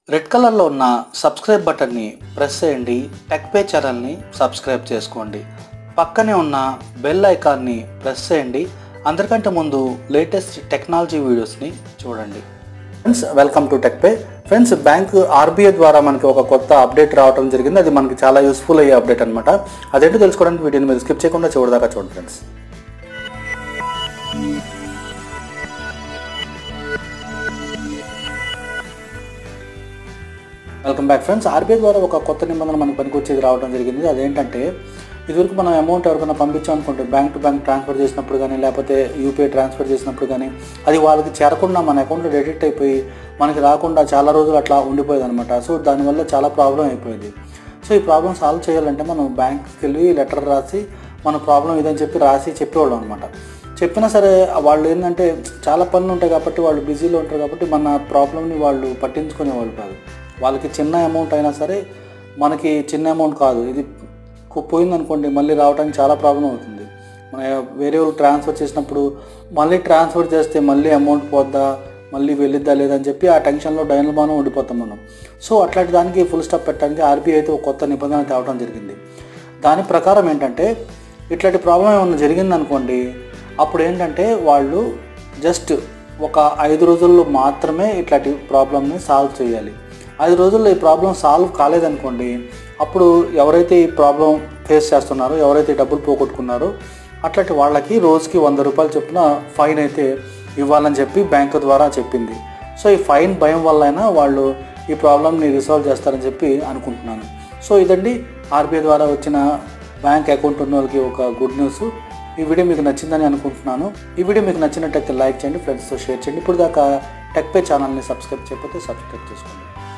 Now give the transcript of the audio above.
red కలర్లో ఉన్న subscribe బటన్ని ప్రెస్ చేయండి టెక్ పే ఛానల్ని సబ్స్క్రైబ్ చేసుకోండి పక్కనే ఉన్న బెల్ ఐకాన్ని ప్రెస్ చేయండి అందరికంటే ముందు లేటెస్ట్ టెక్నాలజీ వీడియోస్ని చూడండి friends welcome to Tech Pay friends bank RBI ద్వారా మనకి ఒక కొత్త అప్డేట్ రావడం జరిగింది అది మనకి చాలా యూస్ఫుల్ అయ్యే అప్డేట్ అనమాట అదేంటో తెలుసుకోవడానికి వీడియోని మీరు స్కిప్ చేయకుండా చూడదాకా చూడండి friends welcome back friends RBI ద్వారా ఒక కొత్త నిబంధన మనకు పనికొచ్చేది రావడం జరిగింది అదేంటంటే ఇదివరకు మనం అమౌంట్ ఎవరికైనా పంపించాం అనుకుంటే బ్యాంక్ టు బ్యాంక్ ట్రాన్స్ఫర్ చేసినప్పుడు కానీ లేకపోతే యూపీఐ ట్రాన్స్ఫర్ చేసినప్పుడు కానీ అది వాళ్ళకి చేరకుండా మన అకౌంట్లో డెడిట్ అయిపోయి మనకి రాకుండా చాలా రోజులు అట్లా ఉండిపోయేది అనమాట సో దానివల్ల చాలా ప్రాబ్లం అయిపోయింది సో ఈ ప్రాబ్లం సాల్వ్ చేయాలంటే మనం బ్యాంక్కి వెళ్ళి లెటర్ రాసి మన ప్రాబ్లం ఇదని చెప్పి రాసి చెప్పేవాళ్ళం అనమాట చెప్పినా సరే వాళ్ళు ఏంటంటే చాలా పనులు ఉంటాయి కాబట్టి వాళ్ళు బిజీలో ఉంటారు కాబట్టి మన ప్రాబ్లమ్ని వాళ్ళు పట్టించుకునేవాళ్ళు కాదు వాళ్ళకి చిన్న అమౌంట్ అయినా సరే మనకి చిన్న అమౌంట్ కాదు ఇది కు- పోయిందనుకోండి మళ్ళీ రావడానికి చాలా ప్రాబ్లం అవుతుంది మన వేరే వాళ్ళు ట్రాన్స్ఫర్ చేసినప్పుడు మళ్ళీ ట్రాన్స్ఫర్ చేస్తే మళ్ళీ అమౌంట్ పోద్దా మళ్ళీ వెళ్ళిద్దా లేదని చెప్పి ఆ టెన్షన్లో డైనల్మానం ఉండిపోతాం మనం సో అట్లాంటి దానికి ఫుల్ స్టాప్ పెట్టడానికి ఆర్బీఐ అయితే ఒక కొత్త నిబంధన తేవడం జరిగింది దాని ప్రకారం ఏంటంటే ఇట్లాంటి ప్రాబ్లం ఏమైనా జరిగిందనుకోండి అప్పుడు ఏంటంటే వాళ్ళు జస్ట్ ఒక ఐదు రోజుల్లో మాత్రమే ఇట్లాంటి ప్రాబ్లమ్ని సాల్వ్ చేయాలి ఐదు రోజుల్లో ఈ ప్రాబ్లం సాల్వ్ కాలేదనుకోండి అప్పుడు ఎవరైతే ఈ ప్రాబ్లం ఫేస్ చేస్తున్నారో ఎవరైతే డబ్బులు పోగొట్టుకున్నారో అట్లాంటి వాళ్ళకి రోజుకి వంద రూపాయలు చొప్పున ఫైన్ అయితే ఇవ్వాలని చెప్పి బ్యాంకు ద్వారా చెప్పింది సో ఈ ఫైన్ భయం వల్లైనా వాళ్ళు ఈ ప్రాబ్లమ్ని రిసాల్వ్ చేస్తారని చెప్పి అనుకుంటున్నాను సో ఇదండి ఆర్బీఐ ద్వారా వచ్చిన బ్యాంక్ అకౌంట్ ఉన్న వాళ్ళకి ఒక గుడ్ న్యూస్ ఈ వీడియో మీకు నచ్చిందని అనుకుంటున్నాను ఈ వీడియో మీకు నచ్చినట్టయితే లైక్ చేయండి ఫ్రెండ్స్తో షేర్ చేయండి ఇప్పుడు దాకా టెక్ పే ఛానల్ని సబ్స్క్రైబ్ చేయకపోతే సబ్స్క్రైబ్ చేసుకోండి